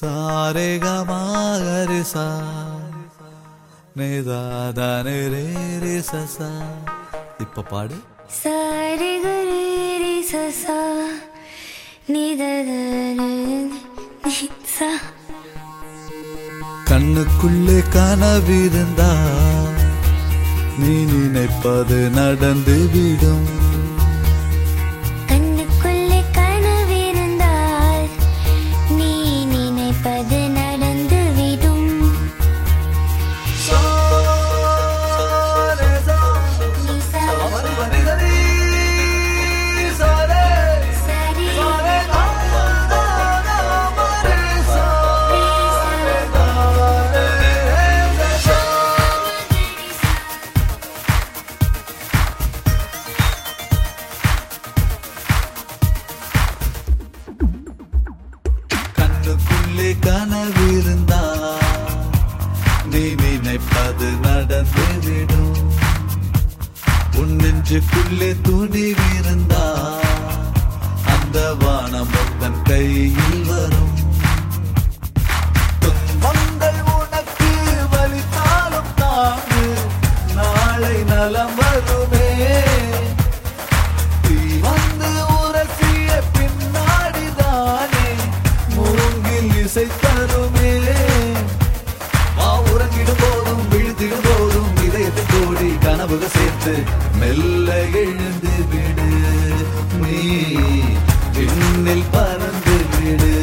சாரே கமாகரி சா நேதாதானே ரே ரே சசா இப்ப பாடு சாரி குரு ரி சசா நிததன சா கண்ணுக்குள்ளே கனவிருந்தா நீ நினைப்பது நடந்து விடும் கண்ணுக்குள்ளே கனவிருந்தால் நீ நினைப்பது நடந்துவிடும் நீ சா சரி கண்ணுக்குள்ளே கனவிருந்தா நீ நினைப்பது நடந்து விடும் உன் நெஞ்சுக்குள்ளே துணிவிருந்தா அந்த வானம் தன் கையில் வரும் துன்பங்கள் உனக்கு வலித்தாலும் தாங்கு நாளை நலம் வருமே தீ வந்து உரசிய பின்னாடிதானே மூங்கில் இசை தருமே வா உறங்கிடும் போதும் விழுத்திடும் போதும் இதயத்தை கோடி கனவுக சேர்த்து மெல்ல எழுந்து விடு நீ விண்ணில் பறந்து விடு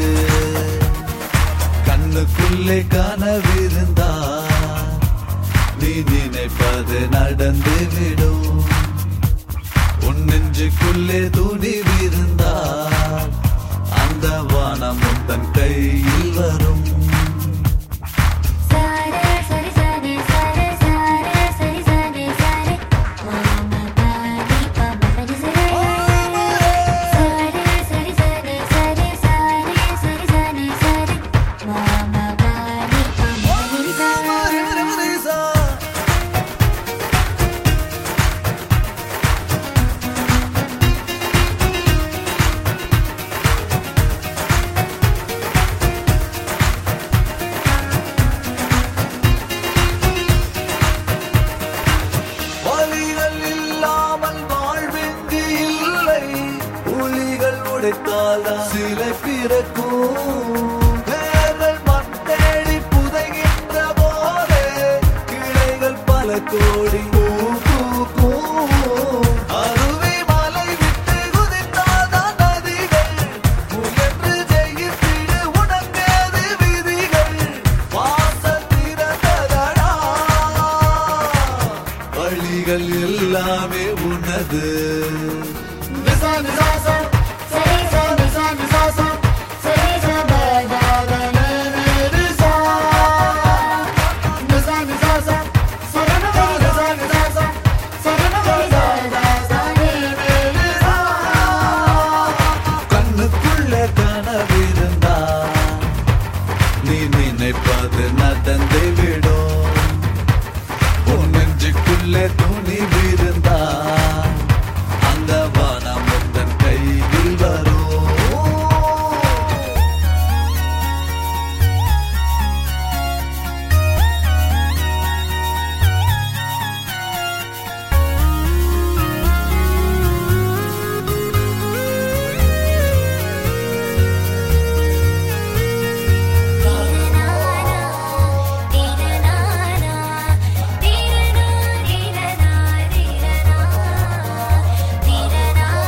கண்ணுக்குள்ளே கனவிருந்தா நீ நினைப்பது நடந்து விடும் உன் நெஞ்சுக்குள்ளே துணிவிருந்தால் அந்த வானமும் தன் கையில் வரும் சாரே சரி சரி சரி சாரே சரி சரி சரி மாமா பாடி பாபா படி சரி சாரே சரி சரி சரி சாரே சரி சரி சரி மாமா பாடி பாபா படி சரி வலிகள் இல்லாமல் வாழ்வெங்கு இல்லை புலிகள் உடைத்தால் சிலை பிறக்கும் வேர்கள் மண் தேடி புதைகின்ற போதே கிளைகள் பல கோடி பூ பூக்கும். அருவி மலை விட்டு குதித்தாதான் நதிகள் முயன்று ஜெயித்திடு உனக்கேது விதிகள் வாசல் திறந்ததடா வழிகள் எல்லாமே உனது நிசா நிசா சா, சரி சரி சரி சரி சரி பாபா நிசா. நிசா நிசா சா, சரணமா நிசா நிசா சா, சரணமா நிசா நிசா நிசா. கண்ணுக்குள்ளே கனவிருந்தா நீ நினைப்பது நடந்து விடும் உன் நெஞ்சுக்குள்ளே துணிவிருந்தா அந்த வானம் உந்தன் கையில் வரும் தீரனானா தீரனானா தீரனா தீரனா தீரனா தீரனானா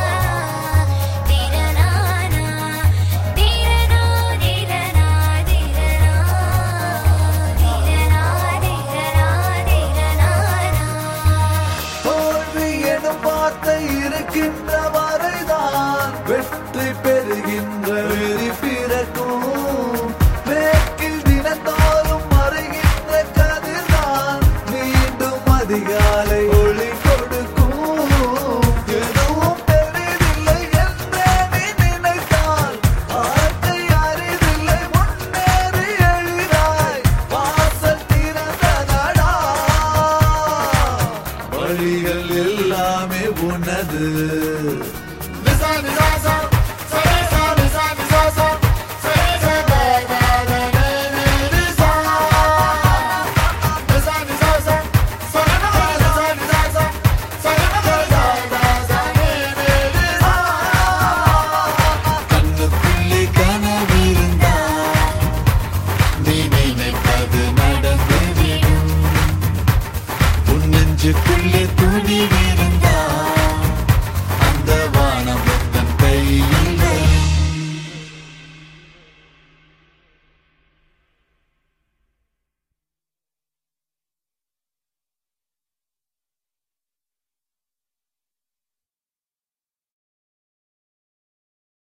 தீரனானா தீரனா தீரனா தீரனா தீரனா தீரனா தீரனானா தோல்வி எனும் வார்த்தை இருக்கின்ற வரைதான் வெற்றி பெறுகின்ற வெறி பிறக்கும் மேற்கில் தினந்தோறும் மறைகின்ற கதிர்தான் மீண்டும் அதிகாலை ஒளி கொடுக்கும் எதுவும் பெரிதில்லை என்றே நீ நினைத்தால் வாழ்க்கை அரிதில்லை முன்னேறி எளிதாய் வாசல் திறந்ததடா வழிகள் எல்லாமே உனது நிசா நிசா சா, சரி சா, நிசா நிசா சா, சரி சா, நெஞ்சுக்குள்ளே துணி வேறு